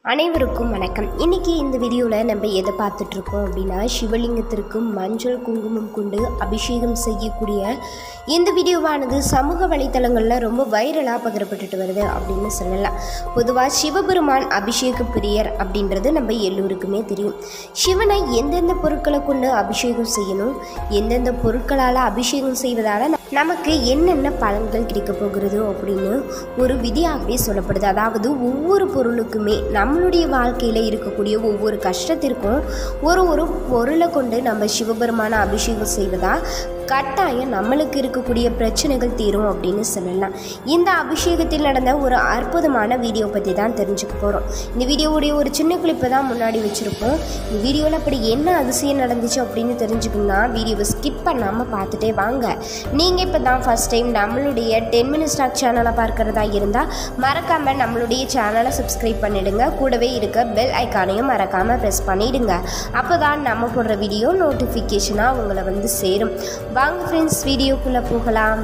அனைவருக்கும் வணக்கம் இன்னைக்கு இந்த வீடியோவில் நம்ம எதை பார்த்துட்ருக்கோம் அப்படின்னா சிவலிங்கத்திற்கு மஞ்சள் குங்குமம் கொண்டு அபிஷேகம் செய்யக்கூடிய இந்த வீடியோவானது சமூக வலைத்தளங்களில் ரொம்ப வைரலாக பகிரப்பட்டுட்டு வருது அப்படின்னு சொல்லலாம் பொதுவாக சிவபெருமான் அபிஷேக பிரியர் அப்படின்றது நம்ம எல்லோருக்குமே தெரியும் சிவனை எந்தெந்த பொருட்களை கொண்டு அபிஷேகம் செய்யணும் எந்தெந்த பொருட்களால் அபிஷேகம் செய்வதால் நமக்கு என்னென்ன பலன்கள் கிடைக்க போகிறது அப்படின்னு ஒரு விதியாகவே சொல்லப்படுது அதாவது ஒவ்வொரு பொருளுக்குமே நம்மளுடைய வாழ்க்கையில் இருக்கக்கூடிய ஒவ்வொரு கஷ்டத்திற்கும் ஒரு ஒரு பொருளை கொண்டு நம்ம சிவபெருமான அபிஷேகம் செய்வதா கட்டாயம் நம்மளுக்கு இருக்கக்கூடிய பிரச்சனைகள் தீரும் அப்படின்னு சொல்லலாம் இந்த அபிஷேகத்தில் நடந்த ஒரு அற்புதமான வீடியோ பற்றி தான் தெரிஞ்சுக்க போகிறோம் இந்த வீடியோவுடைய ஒரு சின்ன கிளிப்பை தான் முன்னாடி வச்சுருப்போம் இந்த வீடியோவில் அப்படி என்ன அதிசயம் நடந்துச்சு அப்படின்னு தெரிஞ்சுக்கணும்னா வீடியோவை ஸ்கிப் பண்ணாமல் பார்த்துட்டே வாங்க நீங்கள் இப்போ தான் ஃபஸ்ட் டைம் நம்மளுடைய டென் மினிட்ஸ் டாக் சேனலை பார்க்குறதா இருந்தால் மறக்காமல் நம்மளுடைய சேனலை சப்ஸ்கிரைப் பண்ணிடுங்க கூடவே இருக்க பெல் ஐக்கானையும் மறக்காமல் ப்ரெஸ் பண்ணிடுங்க அப்போ தான் நம்ம போடுற வீடியோ நோட்டிஃபிகேஷனாக உங்களை வந்து சேரும் வாங்க ஃப்ரெண்ட்ஸ் வீடியோக்குள்ளே போகலாம்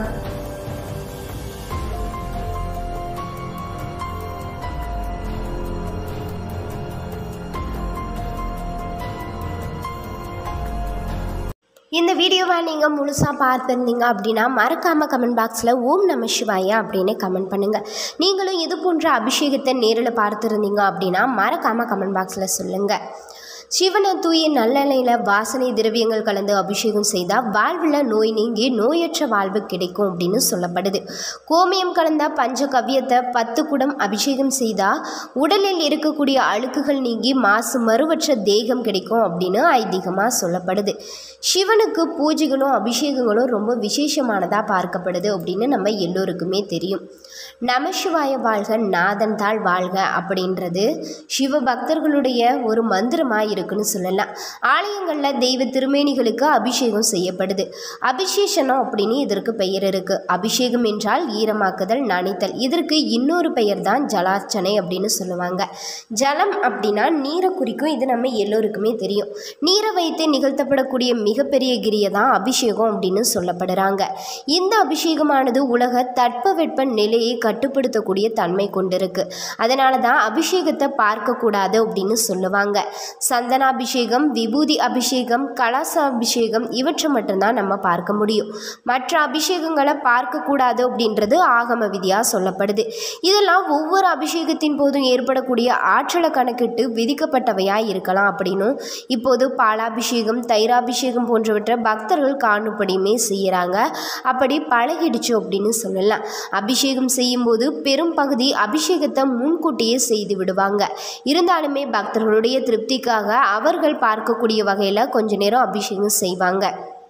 இந்த வீடியோவை நீங்கள் முழுசாக பார்த்துருந்தீங்க அப்படின்னா மறக்காமல் கமெண்ட் பாக்ஸில் ஓம் நம சிவாயா அப்படின்னு கமெண்ட் பண்ணுங்கள் நீங்களும் இது போன்ற அபிஷேகத்தை நேரில் பார்த்துருந்தீங்க அப்படின்னா மறக்காமல் கமெண்ட் பாக்ஸில் சொல்லுங்கள் சிவனை தூய நல்லெண்ணெயில் வாசனை திரவியங்கள் கலந்து அபிஷேகம் செய்தால் வாழ்வில் நோய் நீங்கி நோயற்ற வாழ்வு கிடைக்கும் அப்படின்னு சொல்லப்படுது கோமியம் கலந்த பஞ்ச கவ்யத்தை பத்து குடம் அபிஷேகம் செய்தால் உடலில் இருக்கக்கூடிய அழுக்குகள் நீங்கி மாசு மறுவற்ற தேகம் கிடைக்கும் அப்படின்னு ஐதீகமாக சொல்லப்படுது சிவனுக்கு பூஜைகளும் அபிஷேகங்களும் ரொம்ப விசேஷமானதாக பார்க்கப்படுது அப்படின்னு நம்ம எல்லோருக்குமே தெரியும் நமசிவாய வாழ்க நாதன் தாள் வாழ்க அப்படின்றது சிவ பக்தர்களுடைய ஒரு மந்திரமாக இருக்குன்னு சொல்லலாம் ஆலயங்களில் தெய்வ திருமேனிகளுக்கு அபிஷேகம் செய்யப்படுது அபிஷேஷனம் அப்படின்னு இதற்கு பெயர் இருக்குது அபிஷேகம் என்றால் ஈரமாக்குதல் நனைத்தல் இதற்கு இன்னொரு பெயர் தான் ஜலார்ச்சனை அப்படின்னு சொல்லுவாங்க ஜலம் அப்படின்னா நீரை குறிக்கும் இது நம்ம எல்லோருக்குமே தெரியும் நீரை வைத்து நிகழ்த்தப்படக்கூடிய மிகப்பெரிய கிரியை தான் அபிஷேகம் அப்படின்னு சொல்லப்படுறாங்க இந்த அபிஷேகமானது உலக தட்பவெட்ப நிலையை கட்டுப்படுத்தக்கூடிய தன்மை கொண்டிருக்கு அதனால தான் அபிஷேகத்தை பார்க்கக்கூடாது அப்படின்னு சொல்லுவாங்க சந்தனாபிஷேகம் விபூதி அபிஷேகம் கலாச அபிஷேகம் இவற்றை மட்டும்தான் நம்ம பார்க்க முடியும் மற்ற அபிஷேகங்களை பார்க்கக்கூடாது அப்படின்றது ஆகம விதியாக சொல்லப்படுது இதெல்லாம் ஒவ்வொரு அபிஷேகத்தின் போதும் ஏற்படக்கூடிய ஆற்றலை கணக்கிட்டு விதிக்கப்பட்டவையாக இருக்கலாம் அப்படின்னும் இப்போது பாலாபிஷேகம் தைராபிஷேகம் போன்றவற்றை பக்தர்கள் காணும்படியுமே செய்கிறாங்க அப்படி பழகிடுச்சு அப்படின்னு சொல்லலாம் அபிஷேகம் செய்யும்போது பெரும் பகுதி அபிஷேகத்தை முன்கூட்டியே செய்து விடுவாங்க இருந்தாலுமே பக்தர்களுடைய திருப்திக்காக அவர்கள் பார்க்கக்கூடிய வகையில் கொஞ்ச நேரம் அபிஷேகம் செய்வாங்க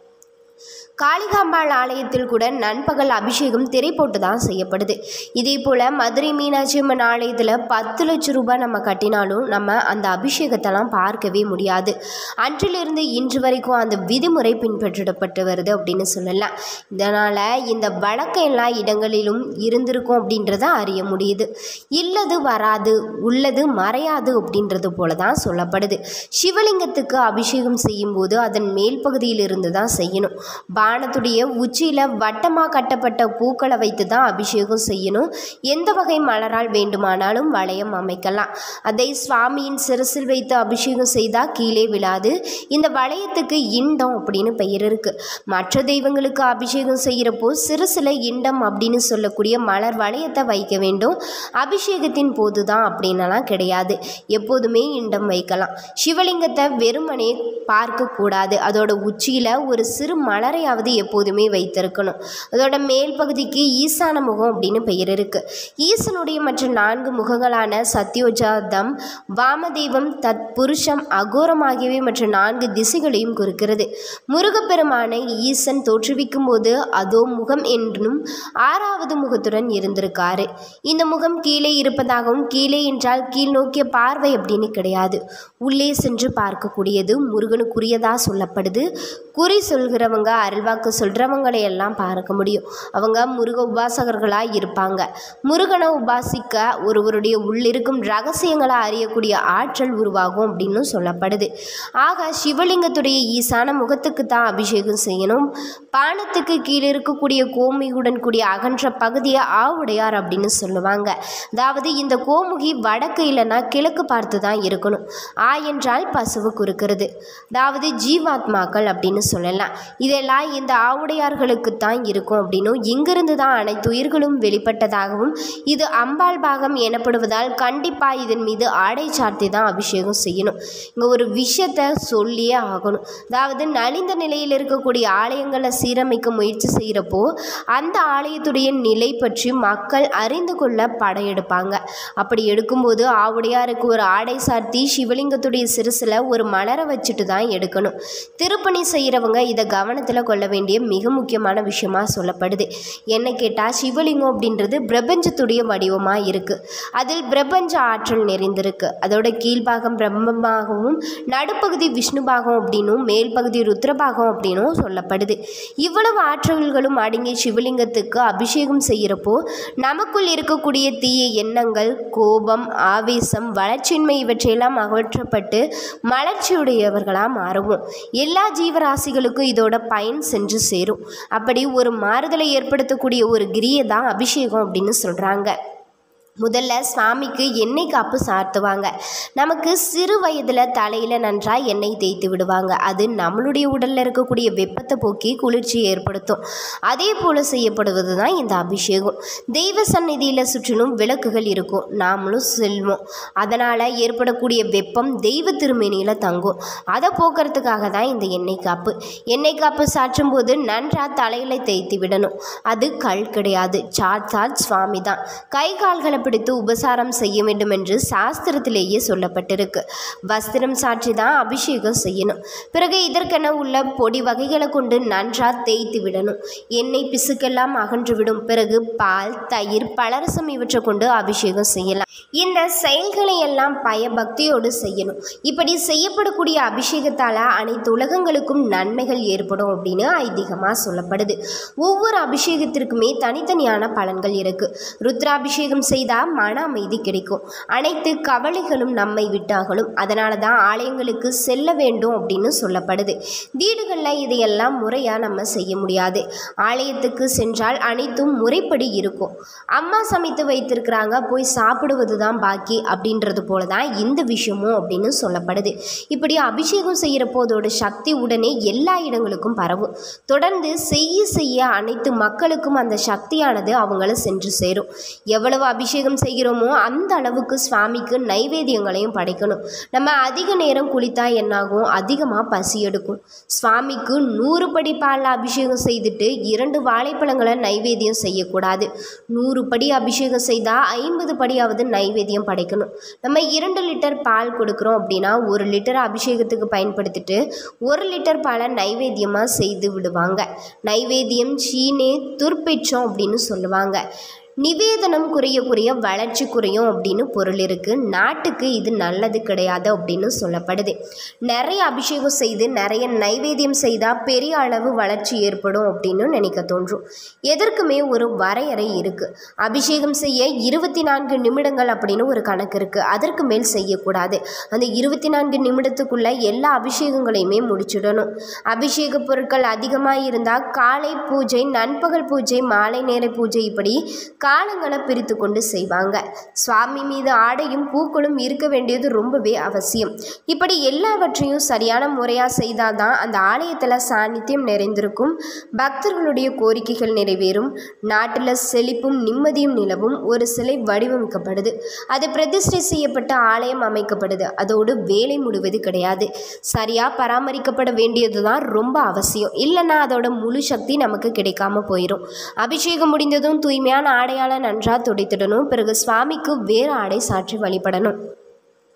காளிகாம்பாள் ஆலயத்தில் கூட நண்பகல் அபிஷேகம் திரை போட்டு தான் செய்யப்படுது இதே போல் மதுரை மீனாட்சி அம்மன் ஆலயத்தில் பத்து லட்சம் ரூபாய் நம்ம கட்டினாலும் நம்ம அந்த அபிஷேகத்தெல்லாம் பார்க்கவே முடியாது அன்றிலிருந்து இன்று வரைக்கும் அந்த விதிமுறை பின்பற்றப்பட்டு வருது அப்படின்னு சொல்லலாம் இதனால் இந்த வழக்கம் எல்லா இடங்களிலும் இருந்திருக்கும் அப்படின்றத அறிய முடியுது இல்லது வராது உள்ளது மறையாது அப்படின்றது போல தான் சொல்லப்படுது சிவலிங்கத்துக்கு அபிஷேகம் செய்யும்போது அதன் மேல் பகுதியில் இருந்து தான் செய்யணும் பானத்துடைய உச்சியில் வட்டமாக கட்டப்பட்ட பூக்களை வைத்து தான் அபிஷேகம் செய்யணும் எந்த வகை மலரால் வேண்டுமானாலும் வளையம் அமைக்கலாம் அதை சுவாமியின் சிரசில் வைத்து அபிஷேகம் செய்தால் கீழே விழாது இந்த வளையத்துக்கு இண்டம் அப்படின்னு பெயர் இருக்குது மற்ற தெய்வங்களுக்கு அபிஷேகம் செய்கிறப்போ சிறுசில் இண்டம் அப்படின்னு சொல்லக்கூடிய மலர் வளையத்தை வைக்க வேண்டும் அபிஷேகத்தின் போது தான் அப்படின்னலாம் கிடையாது எப்போதுமே இண்டம் வைக்கலாம் சிவலிங்கத்தை வெறுமனே பார்க்கக்கூடாது அதோட உச்சியில் ஒரு சிறு மலரையாவது எப்போதுமே வைத்திருக்கணும் அதோட மேல் பகுதிக்கு ஈசான முகம் அப்படின்னு பெயர் இருக்கு ஈசனுடைய மற்ற நான்கு முகங்களான சத்யோஜாதம் வாமதேவம் தத் புருஷம் அகோரம் ஆகியவை மற்ற நான்கு திசைகளையும் குறிக்கிறது முருகப்பெருமானை ஈசன் தோற்றுவிக்கும் போது அதோ முகம் என்றும் ஆறாவது முகத்துடன் இருந்திருக்காரு இந்த முகம் கீழே இருப்பதாகவும் கீழே என்றால் கீழ் நோக்கிய பார்வை அப்படின்னு கிடையாது உள்ளே சென்று பார்க்கக்கூடியது முருகனுக்குரியதா சொல்லப்படுது குறி சொல்கிறவங்க அருள் அருள்வாக்கு சொல்கிறவங்களை எல்லாம் பார்க்க முடியும் அவங்க முருக உபாசகர்களாக இருப்பாங்க முருகனை உபாசிக்க ஒருவருடைய உள்ளிருக்கும் ரகசியங்களை அறியக்கூடிய ஆற்றல் உருவாகும் அப்படின்னு சொல்லப்படுது ஆக சிவலிங்கத்துடைய ஈசான முகத்துக்கு தான் அபிஷேகம் செய்யணும் பானத்துக்கு கீழே இருக்கக்கூடிய கோமியுடன் கூடிய அகன்ற பகுதியை ஆவுடையார் அப்படின்னு சொல்லுவாங்க அதாவது இந்த கோமுகி வடக்கு இல்லைன்னா கிழக்கு பார்த்து தான் இருக்கணும் ஆ என்றால் பசுவு குறுக்கிறது அதாவது ஜீவாத்மாக்கள் அப்படின்னு சொல்லலாம் இதெல்லாம் இந்த ஆவுடையார்களுக்கு தான் இருக்கும் அப்படின்னும் இங்கிருந்து தான் அனைத்து உயிர்களும் வெளிப்பட்டதாகவும் இது அம்பாள் பாகம் எனப்படுவதால் கண்டிப்பாக இதன் மீது ஆடை சார்த்தி தான் அபிஷேகம் செய்யணும் இங்கே ஒரு விஷயத்தை சொல்லியே ஆகணும் அதாவது நலிந்த நிலையில் இருக்கக்கூடிய ஆலயங்களை சீரமைக்க முயற்சி செய்கிறப்போ அந்த ஆலயத்துடைய நிலை பற்றி மக்கள் அறிந்து கொள்ள படையெடுப்பாங்க அப்படி எடுக்கும்போது ஆவுடையாருக்கு ஒரு ஆடை சார்த்தி சிவலிங்கத்துடைய சிறுசில் ஒரு மலரை வச்சுட்டு தான் எடுக்கணும் திருப்பணி செய்கிறவங்க இதை கவனத்தில் கொள்ள வேண்டிய மிக முக்கியமான விஷயமா சொல்லப்படுது என்ன கேட்டால் சிவலிங்கம் அப்படின்றது பிரபஞ்சத்துடைய வடிவமாக இருக்குது அதில் பிரபஞ்ச ஆற்றல் நிறைந்திருக்கு அதோட கீழ்பாகம் பிரம்மமாகவும் நடுப்பகுதி விஷ்ணுபாகம் அப்படின்னும் மேல் பகுதி ருத்ரபாகம் அப்படின்னும் சொல்லப்படுது இவ்வளவு ஆற்றல்களும் அடங்கிய சிவலிங்கத்துக்கு அபிஷேகம் செய்கிறப்போ நமக்குள் இருக்கக்கூடிய தீய எண்ணங்கள் கோபம் ஆவேசம் வளர்ச்சியின்மை இவற்றையெல்லாம் அகற்றப்பட்டு மலர்ச்சியுடையவர்களாக மாறுவோம் எல்லா ஜீவராசிகளுக்கும் இதோட பயன் சென்று சேரும் அப்படி ஒரு மாறுதலை ஏற்படுத்தக்கூடிய ஒரு கிரியை தான் அபிஷேகம் அப்படின்னு சொல்கிறாங்க முதல்ல சுவாமிக்கு எண்ணெய் காப்பு சாத்துவாங்க நமக்கு சிறு வயதில் தலையில் நன்றாக எண்ணெய் தேய்த்து விடுவாங்க அது நம்மளுடைய உடலில் இருக்கக்கூடிய வெப்பத்தை போக்கி குளிர்ச்சி ஏற்படுத்தும் அதே போல் செய்யப்படுவது தான் இந்த அபிஷேகம் தெய்வ சந்நிதியில் சுற்றிலும் விளக்குகள் இருக்கும் நாமளும் செல்வோம் அதனால் ஏற்படக்கூடிய வெப்பம் தெய்வ திருமேனியில் தங்கும் அதை போக்குறதுக்காக தான் இந்த எண்ணெய் காப்பு எண்ணெய் காப்பு சாற்றும் போது நன்றாக தலையில் தேய்த்து விடணும் அது கல் கிடையாது சாட்சாத் சுவாமி தான் கை கால்களை பிடித்து உபசாரம் செய்ய வேண்டும் என்று சாஸ்திரத்திலேயே சொல்லப்பட்டிருக்கு வஸ்திரம் சாற்றி தான் அபிஷேகம் செய்யணும் பிறகு இதற்கென உள்ள பொடி வகைகளை கொண்டு நன்றாக தேய்த்து விடணும் எண்ணெய் பிசுக்கெல்லாம் அகன்றுவிடும் பிறகு பால் தயிர் பலரசம் இவற்றை கொண்டு அபிஷேகம் செய்யலாம் இந்த செயல்களை எல்லாம் பயபக்தியோடு செய்யணும் இப்படி செய்யப்படக்கூடிய அபிஷேகத்தால் அனைத்து உலகங்களுக்கும் நன்மைகள் ஏற்படும் அப்படின்னு ஐதீகமாக சொல்லப்படுது ஒவ்வொரு அபிஷேகத்திற்குமே தனித்தனியான பலன்கள் இருக்கு ருத்ராபிஷேகம் செய்தால் மன அமைதி கிடைக்கும் அனைத்து கவலைகளும் நம்மை விட்டாகலும் அதனால தான் ஆலயங்களுக்கு செல்ல வேண்டும் அப்படின்னு சொல்லப்படுது வீடுகளில் இதையெல்லாம் முறையாக நம்ம செய்ய முடியாது ஆலயத்துக்கு சென்றால் அனைத்தும் முறைப்படி இருக்கும் அம்மா சமைத்து வைத்திருக்கிறாங்க போய் சாப்பிடுவது தான் பாக்கி அப்படின்றது போல தான் இந்த விஷயமும் அப்படின்னு சொல்லப்படுது இப்படி அபிஷேகம் செய்கிறப்போ அதோட சக்தி உடனே எல்லா இடங்களுக்கும் பரவும் தொடர்ந்து செய்ய செய்ய அனைத்து மக்களுக்கும் அந்த சக்தியானது அவங்கள சென்று சேரும் எவ்வளவு அபிஷேகம் செய்கிறோமோ அந்த அளவுக்கு சுவாமிக்கு நைவேத்தியங்களையும் படைக்கணும் நம்ம அதிக நேரம் குளித்தா என்னாகும் அதிகமாக பசி எடுக்கும் சுவாமிக்கு நூறு படி பாலில் அபிஷேகம் செய்துட்டு இரண்டு வாழைப்பழங்களை நைவேத்தியம் செய்யக்கூடாது நூறு படி அபிஷேகம் செய்தால் ஐம்பது படியாவது நைவேத்தியம் படைக்கணும் நம்ம இரண்டு லிட்டர் பால் கொடுக்குறோம் அப்படின்னா ஒரு லிட்டர் அபிஷேகத்துக்கு பயன்படுத்திட்டு ஒரு லிட்டர் பாலை நைவேத்தியமாக செய்து விடுவாங்க நைவேத்தியம் சீனே துர்ப்பிச்சம் அப்படின்னு சொல்லுவாங்க நிவேதனம் குறைய குறைய வளர்ச்சி குறையும் அப்படின்னு பொருள் இருக்குது நாட்டுக்கு இது நல்லது கிடையாது அப்படின்னு சொல்லப்படுது நிறைய அபிஷேகம் செய்து நிறைய நைவேத்தியம் செய்தால் பெரிய அளவு வளர்ச்சி ஏற்படும் அப்படின்னு நினைக்க தோன்றும் எதற்குமே ஒரு வரையறை இருக்குது அபிஷேகம் செய்ய இருபத்தி நான்கு நிமிடங்கள் அப்படின்னு ஒரு கணக்கு இருக்குது அதற்கு மேல் செய்யக்கூடாது அந்த இருபத்தி நான்கு நிமிடத்துக்குள்ள எல்லா அபிஷேகங்களையுமே முடிச்சிடணும் அபிஷேக பொருட்கள் அதிகமாக இருந்தால் காலை பூஜை நண்பகல் பூஜை மாலை நேர பூஜை இப்படி காலங்களை பிரித்து கொண்டு செய்வாங்க சுவாமி மீது ஆடையும் பூக்களும் இருக்க வேண்டியது ரொம்பவே அவசியம் இப்படி எல்லாவற்றையும் சரியான முறையாக செய்தால் தான் அந்த ஆலயத்தில் சாநித்தியம் நிறைந்திருக்கும் பக்தர்களுடைய கோரிக்கைகள் நிறைவேறும் நாட்டில் செழிப்பும் நிம்மதியும் நிலவும் ஒரு சிலை வடிவமைக்கப்படுது அது பிரதிஷ்டை செய்யப்பட்ட ஆலயம் அமைக்கப்படுது அதோடு வேலை முடிவது கிடையாது சரியாக பராமரிக்கப்பட வேண்டியது தான் ரொம்ப அவசியம் இல்லைன்னா அதோட முழு சக்தி நமக்கு கிடைக்காம போயிடும் அபிஷேகம் முடிந்ததும் தூய்மையான ஆடையால் நன்றாக துடைத்திடணும் பிறகு சுவாமிக்கு வேறு ஆடை சாற்றி வழிபடணும்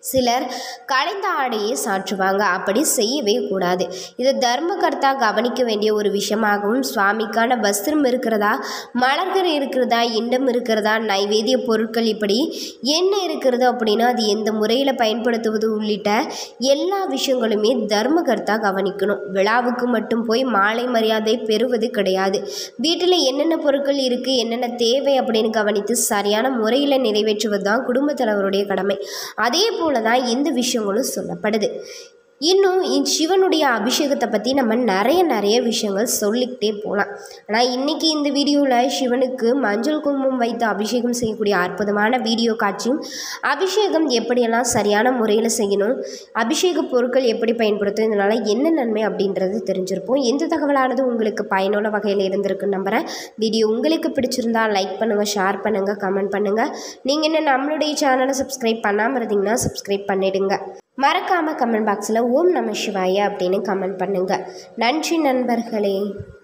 சிலர் கலைந்த ஆடையை சாற்றுவாங்க அப்படி செய்யவே கூடாது இது தர்மகர்த்தா கவனிக்க வேண்டிய ஒரு விஷயமாகவும் சுவாமிக்கான வஸ்திரம் இருக்கிறதா மலர்கள் இருக்கிறதா இண்டம் இருக்கிறதா நைவேத்திய பொருட்கள் இப்படி என்ன இருக்கிறது அப்படின்னா அது எந்த முறையில் பயன்படுத்துவது உள்ளிட்ட எல்லா விஷயங்களுமே தர்மகர்த்தா கவனிக்கணும் விழாவுக்கு மட்டும் போய் மாலை மரியாதை பெறுவது கிடையாது வீட்டில் என்னென்ன பொருட்கள் இருக்குது என்னென்ன தேவை அப்படின்னு கவனித்து சரியான முறையில் நிறைவேற்றுவது தான் குடும்பத் தலைவருடைய கடமை அதே போல தான் இந்த விஷயங்களும் சொல்லப்படுது இன்னும் இந்த சிவனுடைய அபிஷேகத்தை பற்றி நம்ம நிறைய நிறைய விஷயங்கள் சொல்லிக்கிட்டே போகலாம் ஆனால் இன்றைக்கி இந்த வீடியோவில் சிவனுக்கு மஞ்சள் குங்குமம் வைத்து அபிஷேகம் செய்யக்கூடிய அற்புதமான வீடியோ காட்சியும் அபிஷேகம் எப்படியெல்லாம் சரியான முறையில் செய்யணும் அபிஷேக பொருட்கள் எப்படி பயன்படுத்தும் இதனால் என்ன நன்மை அப்படின்றது தெரிஞ்சிருப்போம் எந்த தகவலானது உங்களுக்கு பயனுள்ள வகையில் இருந்திருக்குன்னு நம்புகிறேன் வீடியோ உங்களுக்கு பிடிச்சிருந்தா லைக் பண்ணுங்கள் ஷேர் பண்ணுங்கள் கமெண்ட் பண்ணுங்கள் நீங்கள் என்ன நம்மளுடைய சேனலை சப்ஸ்கிரைப் பண்ணாமல் இருந்தீங்கன்னா சப்ஸ்கிரைப் பண்ணிடுங்க மறக்காமல் கமெண்ட் பாக்ஸில் ஓம் நம சிவாய அப்படின்னு கமெண்ட் பண்ணுங்கள் நன்றி நண்பர்களே